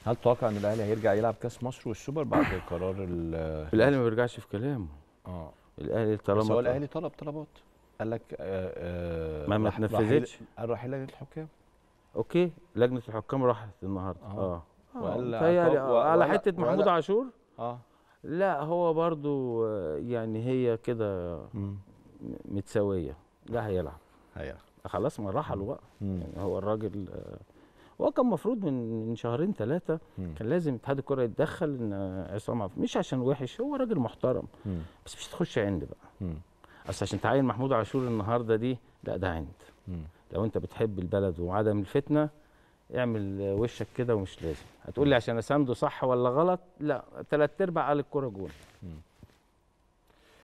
هل تتوقع ان الاهلي هيرجع يلعب كاس مصر والسوبر بعد قرار ال الاهلي ما بيرجعش في كلامه اه الاهلي بس هو طالما الاهلي طلب طلبات قال لك آه آه ما- ما راح- راح اتنفذتش. يل- قال راح لجنه الحكام اوكي لجنه الحكام راحت النهارده آه. اه وقال متهيألي عقاب- آه. على ولا- حته محمود ولا- عاشور اه لا هو برضو آه، يعني هي كده امم متساويه لا هيلعب هيا خلاص ما رحلوا بقى مم. يعني هو الراجل آه، هو كان المفروض من من شهرين ثلاثه مم. كان لازم اتحاد الكره يتدخل ان آه، عصام عبد مش عشان وحش هو راجل محترم مم. بس مش تخش عند بقى مم. اصل عشان تعين محمود عاشور النهارده دي لا ده عند مم. لو انت بتحب البلد وعدم الفتنه اعمل آه، وشك كده ومش لازم هتقول لي عشان اسانده صح ولا غلط لا ثلاث ارباع قال الكوره جون مم.